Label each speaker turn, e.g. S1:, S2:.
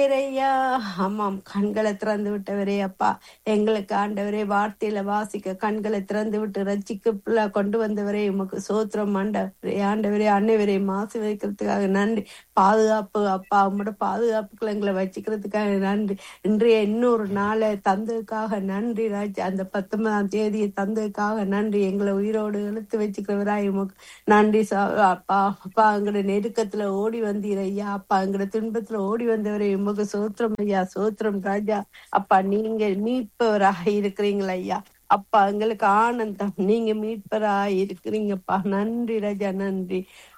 S1: ஐயா ஆமாம் கண்களை திறந்து விட்டவரே அப்பா எங்களுக்கு ஆண்டவரே வார்த்தையில வாசிக்க கண்களை திறந்து விட்டு ரட்சிக்க கொண்டு வந்தவரே உமக்கு சோத்திரம் ஆண்டவரே ஆண்டவரே அன்னைவரே மாசு வைக்கிறதுக்காக நன்றி பாதுகாப்பு அப்பா உங்களோட பாதுகாப்புக்குள்ள எங்களை வச்சுக்கிறதுக்காக நன்றி இன்றைய இன்னொரு நாளை தந்ததுக்காக நன்றி ராஜா அந்த பத்தொன்பதாம் தேதியை தந்ததுக்காக நன்றி எங்களை உயிரோடு இழுத்து வச்சுக்கிறவராய் உமக்கு நன்றி சா- அப்பா அப்பா எங்களோட நெருக்கத்துல ஓடி வந்தீர் ஐயா அப்பா எங்களோட துன்பத்துல ஓடி வந்தவரே உமக்கு சோத்திரம் ஐயா சோத்திரம் ராஜா அப்பா நீங்க மீட்பவராக இருக்கிறீங்களா ஐயா அப்பா எங்களுக்கு ஆனந்தம் நீங்க மீட்பராக இருக்கிறீங்கப்பா நன்றி ராஜா நன்றி